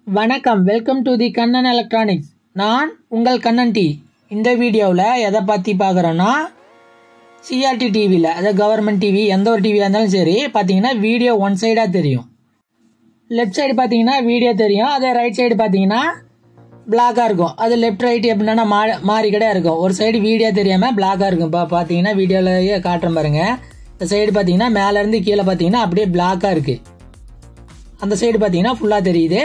வணக்கம் welcome to the Kannan electronics நான் உங்கள் கண்ணன் டி இந்த வீடியோவில் எதை பற்றி பார்க்குறோன்னா சிஆர்டி டிவியில் அதாவது கவர்மெண்ட் டிவி எந்த ஒரு டிவியாக இருந்தாலும் சரி பார்த்தீங்கன்னா வீடியோ ஒன் சைடாக தெரியும் லெஃப்ட் சைடு பார்த்தீங்கன்னா வீடியோ தெரியும் அதே ரைட் சைடு பார்த்தீங்கன்னா பிளாக்காக இருக்கும் அது லெஃப்ட் ரைட் எப்படின்னா மா மாறி கடை இருக்கும் ஒரு சைடு வீடியோ தெரியாமல் பிளாக்காக இருக்கும் இப்போ பார்த்தீங்கன்னா வீடியோவிலேயே காட்டுறேன் பாருங்க இந்த சைடு பார்த்தீங்கன்னா மேலேருந்து கீழே பார்த்தீங்கன்னா அப்படியே பிளாக்காக இருக்குது அந்த சைடு பார்த்தீங்கன்னா ஃபுல்லாக தெரியுது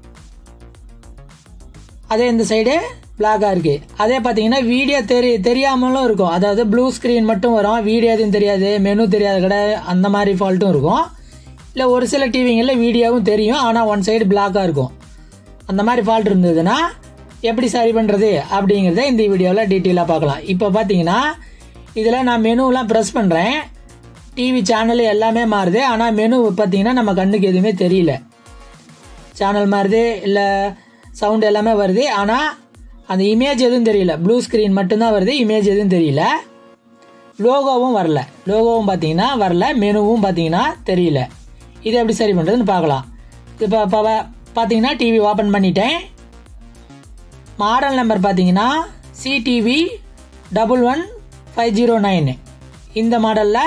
அதே இந்த சைடு பிளாக்காக இருக்குது அதே பார்த்தீங்கன்னா வீடியோ தெரி தெரியாமலும் இருக்கும் அதாவது ப்ளூ ஸ்க்ரீன் மட்டும் வரும் வீடியோ எதுவும் தெரியாது மெனு தெரியாத கடை அந்த மாதிரி ஃபால்ட்டும் இருக்கும் இல்லை ஒரு சில டிவிங்களில் வீடியோவும் தெரியும் ஆனால் ஒன் சைடு பிளாக்காக இருக்கும் அந்த மாதிரி ஃபால்ட் இருந்ததுன்னா எப்படி சரி பண்ணுறது அப்படிங்கிறத இந்த வீடியோவில் டீட்டெயிலாக பார்க்கலாம் இப்போ பார்த்தீங்கன்னா இதில் நான் மெனுலாம் ப்ரெஸ் பண்ணுறேன் டிவி சேனல் எல்லாமே மாறுது ஆனால் மெனு பார்த்தீங்கன்னா நம்ம கண்ணுக்கு எதுவுமே தெரியல சேனல் மாறுது இல்லை சவுண்ட் எல்லாமே வருது ஆனால் அந்த இமேஜ் எதுவும் தெரியல ப்ளூ ஸ்க்ரீன் மட்டும்தான் வருது இமேஜ் எதுவும் தெரியல லோகோவும் வரல லோகோவும் பார்த்தீங்கன்னா வரல மெனுவும் பார்த்தீங்கன்னா தெரியல இது எப்படி சரி பண்ணுறதுன்னு பார்க்கலாம் இப்போ இப்போ பார்த்தீங்கன்னா டிவி ஓப்பன் பண்ணிட்டேன் மாடல் நம்பர் பார்த்தீங்கன்னா CTV double one five zero nine இந்த மாடலில்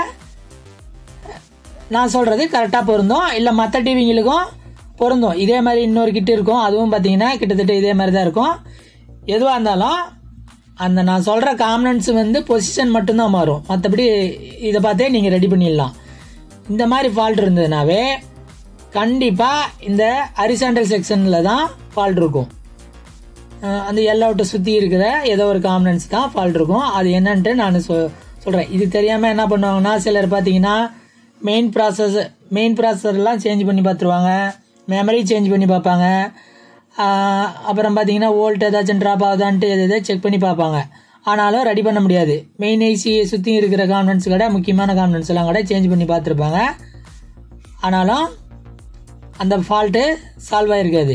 நான் சொல்கிறது கரெக்டாக பொருந்தும் இல்லை மற்ற டிவிங்களுக்கும் பொருந்தும் இதே மாதிரி இன்னொரு கிட்ட இருக்கும் அதுவும் பார்த்தீங்கன்னா கிட்டத்தட்ட இதே மாதிரி தான் இருக்கும் எதுவாக இருந்தாலும் அந்த நான் சொல்கிற காம்பனன்ஸ் வந்து பொசிஷன் மட்டும்தான் மாறும் மற்றபடி இதை பார்த்தே நீங்கள் ரெடி பண்ணிடலாம் இந்த மாதிரி ஃபால்ட் இருந்ததுனாவே கண்டிப்பாக இந்த ஹரிசாண்டல் செக்ஷனில் தான் ஃபால்ட் இருக்கும் அஹ் அந்த எல்லோட்ட சுற்றி இருக்கிற ஏதோ ஒரு காம்பனன்ஸ் தான் ஃபால்ட் இருக்கும் அது என்னன்ட்டு நான் சொ சொல்கிறேன் இது தெரியாமல் என்ன பண்ணுவாங்கன்னா சிலர் பார்த்தீங்கன்னா மெயின் ப்ராசஸ் மெயின் ப்ராசஸர்லாம் சேஞ்ச் பண்ணி பார்த்துருவாங்க மெமரி சேஞ்ச் பண்ணி பார்ப்பாங்க ஆஹ் அப்புறம் பார்த்தீங்கன்னா வோல்ட் ஏதாச்சும் ட்ராப் ஆகுதான்ட்டு எது எதை செக் பண்ணி பார்ப்பாங்க ஆனாலும் ரெடி பண்ண முடியாது மெயின் ஐசியை சுற்றி இருக்கிற காம்பனன்ஸ் கடை முக்கியமான காம்பனன்ஸ் எல்லாம் கூட சேஞ்ச் பண்ணி பார்த்துருப்பாங்க ஆனாலும் அந்த ஃபால்ட்டு சால்வ் ஆகிருக்காது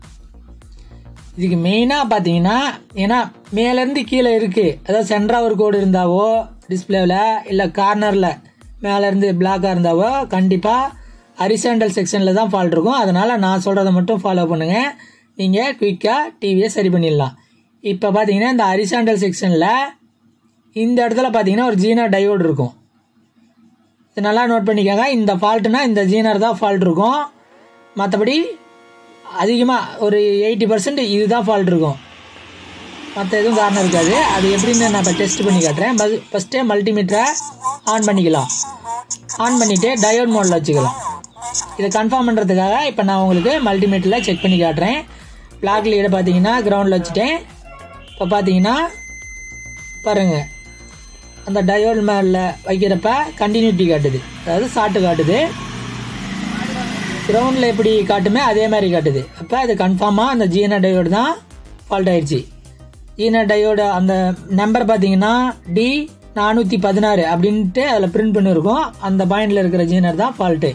இதுக்கு மெயினாக பார்த்தீங்கன்னா ஏன்னா மேலேருந்து கீழே இருக்குது அதாவது சென்ட்ரா ஒரு கோடு இருந்தாவோ டிஸ்பிளேவில் இல்லை கார்னரில் மேலேருந்து பிளாக்காக இருந்தாவோ கண்டிப்பாக ஹரிசாண்டல் செக்ஷனில் தான் ஃபால்ட் இருக்கும் அதனால் நான் சொல்கிறத மட்டும் ஃபாலோ பண்ணுங்கள் நீங்கள் குயிக்காக டிவியை சரி பண்ணிடலாம் இப்போ பார்த்தீங்கன்னா இந்த ஹரிசாண்டல் செக்ஷனில் இந்த இடத்துல பார்த்தீங்கன்னா ஒரு ஜீனர் டையோடு இருக்கும் இது நல்லா நோட் பண்ணிக்கோங்க இந்த ஃபால்ட்டுனா இந்த ஜீனர் தான் ஃபால்ட் இருக்கும் மற்றபடி அதிகமாக ஒரு எயிட்டி பர்சன்ட் இதுதான் ஃபால்ட் இருக்கும் மற்ற எதுவும் காரணம் இருக்காது அது எப்படின்னு நான் இப்போ டெஸ்ட் பண்ணி காட்டுறேன் ஃபஸ்ட்டே மல்டிமீட்டரை ஆன் பண்ணிக்கலாம் ஆன் பண்ணிவிட்டு டயோட் மோடில் வச்சுக்கலாம் இதை கன்ஃபார்ம் பண்ணுறதுக்காக இப்போ நான் உங்களுக்கு மல்டிமீட்டரில் செக் பண்ணி காட்டுறேன் பிளாக் லீடை பார்த்தீங்கன்னா கிரவுண்டில் வச்சுட்டேன் இப்போ பார்த்தீங்கன்னா பாருங்கள் அந்த டயோட் மேலே வைக்கிறப்ப கண்டினியூட்டி காட்டுது அதாவது சாட்டு காட்டுது கிரவுண்டில் எப்படி காட்டுமே அதே மாதிரி காட்டுது அப்போ அது கன்ஃபார்மாக அந்த ஜீனா டயோடு தான் ஃபால்ட் ஆயிடுச்சு ஜீனா டயோடு அந்த நம்பர் பார்த்தீங்கன்னா டி நானூற்றி பதினாறு அப்படின்ட்டு அதில் பிரிண்ட் பண்ணியிருக்கோம் அந்த பாயிண்டில் இருக்கிற ஜீனர் தான் ஃபால்ட்டு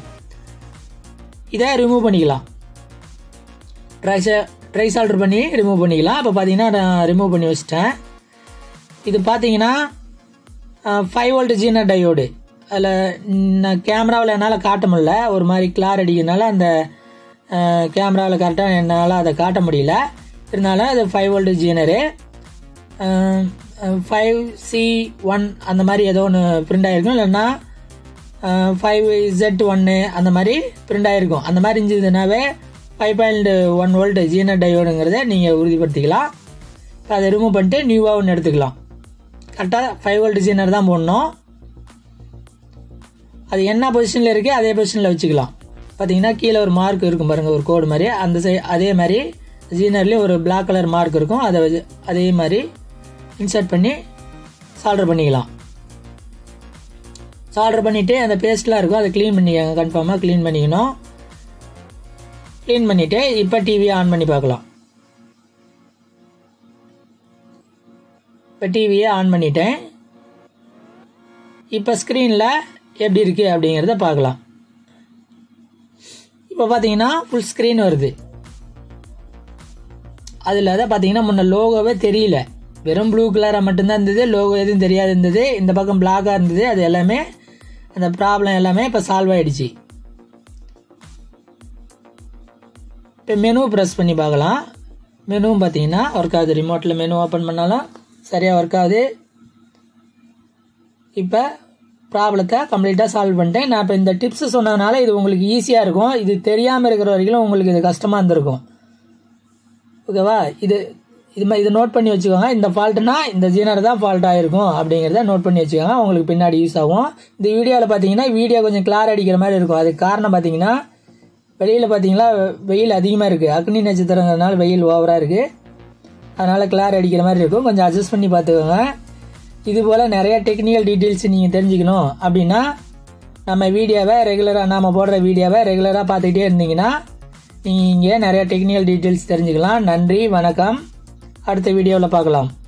இதை ரிமூவ் பண்ணிக்கலாம் ட்ரைஸ ட்ரைஸ் ஆல்டர் பண்ணி ரிமூவ் பண்ணிக்கலாம் இப்போ பார்த்தீங்கன்னா நான் ரிமூவ் பண்ணி வச்சிட்டேன் இது பார்த்தீங்கன்னா ஃபைவ் வோல்ட் ஜீனர் டயோடு அதில் கேமராவில் என்னால் காட்ட முடியல ஒரு மாதிரி கிளார் அடிக்கிறதுனால அந்த கேமராவில் கரெக்டாக என்னால் அதை காட்ட முடியல இருந்தாலும் அது five volt zener five C one அந்த மாதிரி ஏதோ ஒன்று பிரிண்ட் ஆகிருக்கும் இல்லைன்னா ஃபைவ் இசட் ஒன்று அந்த மாதிரி பிரிண்ட் ஆகிருக்கும் அந்த மாதிரி இருந்ததுனாவே five point one volt zener டயோடுங்கிறத நீங்கள் உறுதிப்படுத்திக்கலாம் இப்போ அதை ரிமூவ் பண்ணிட்டு நியூவாக ஒன்று எடுத்துக்கலாம் கரெக்டாக ஃபைவ் வோல்ட் ஜீனர் தான் போடணும் அது என்ன பொசிஷனில் இருக்குது அதே பொசிஷனில் வச்சுக்கலாம் பார்த்தீங்கன்னா கீழே ஒரு மார்க் இருக்கும் பாருங்கள் ஒரு கோடு மாதிரி அந்த சை அதே மாதிரி ஜீனர்லேயும் ஒரு பிளாக் கலர் மார்க் இருக்கும் அதை வச்சு அதே மாதிரி இன்சர்ட் பண்ணி சால்டர் பண்ணிக்கலாம் சால்டர் பண்ணிவிட்டு அந்த பேஸ்ட்லாம் இருக்கும் அதை க்ளீன் பண்ணிக்கோங்க கன்ஃபார்மாக க்ளீன் பண்ணிக்கணும் க்ளீன் பண்ணிவிட்டு இப்போ டிவியை ஆன் பண்ணி பார்க்கலாம் இப்போ டிவியை ஆன் பண்ணிட்டேன் இப்போ ஸ்க்ரீனில் எப்படி இருக்குது அப்படிங்கிறத பார்க்கலாம் இப்போ பார்த்தீங்கன்னா ஃபுல் ஸ்க்ரீன் வருது அதில் தான் பார்த்தீங்கன்னா முன்ன லோகோவே தெரியல வெறும் ப்ளூ கலராக மட்டும்தான் இருந்தது லோகோ எதுவும் தெரியாது இருந்தது இந்த பக்கம் பிளாக்காக இருந்தது அது எல்லாமே அந்த ப்ராப்ளம் எல்லாமே இப்போ சால்வ் ஆகிடுச்சு இப்போ மெனு ப்ரெஸ் பண்ணி பார்க்கலாம் மெனுவும் பார்த்தீங்கன்னா ஒர்க் ஆகுது ரிமோட்டில் மெனு ஓப்பன் பண்ணாலும் சரியாக ஒர்க் ஆகுது இப்போ ப்ராப்ளத்தை கம்ப்ளீட்டாக சால்வ் பண்ணிட்டேன் நான் இப்போ இந்த டிப்ஸ் சொன்னதுனால இது உங்களுக்கு ஈஸியாக இருக்கும் இது தெரியாமல் இருக்கிற வரைக்கும் உங்களுக்கு இது கஷ்டமாக இருந்திருக்கும் ஓகேவா இது இது மாதிரி இதை நோட் பண்ணி வச்சுக்கோங்க இந்த ஃபால்ட்டுனா இந்த ஜீனர் தான் ஃபால்ட் ஆகிருக்கும் அப்படிங்கிறத நோட் பண்ணி வச்சுக்கோங்க உங்களுக்கு பின்னாடி யூஸ் ஆகும் இந்த வீடியோவில் பார்த்தீங்கன்னா வீடியோ கொஞ்சம் கிளார் அடிக்கிற மாதிரி இருக்கும் அதுக்கு காரணம் பார்த்தீங்கன்னா வெளியில் பார்த்தீங்களா வெயில் அதிகமாக இருக்குது அக்னி நட்சத்திரங்கிறதுனால வெயில் ஓவராக இருக்குது அதனால் கிளார் அடிக்கிற மாதிரி இருக்கும் கொஞ்சம் அட்ஜஸ்ட் பண்ணி பார்த்துக்கோங்க இது போல் நிறைய டெக்னிக்கல் டீட்டெயில்ஸ் நீங்கள் தெரிஞ்சுக்கணும் அப்படின்னா நம்ம வீடியோவை ரெகுலராக நாம் போடுற வீடியோவை ரெகுலராக பார்த்துக்கிட்டே இருந்தீங்கன்னா நீங்கள் இங்கே நிறைய டெக்னிக்கல் டீட்டெயில்ஸ் தெரிஞ்சுக்கலாம் நன்றி வணக்கம் அடுத்த வீடியோவில் பார்க்கலாம்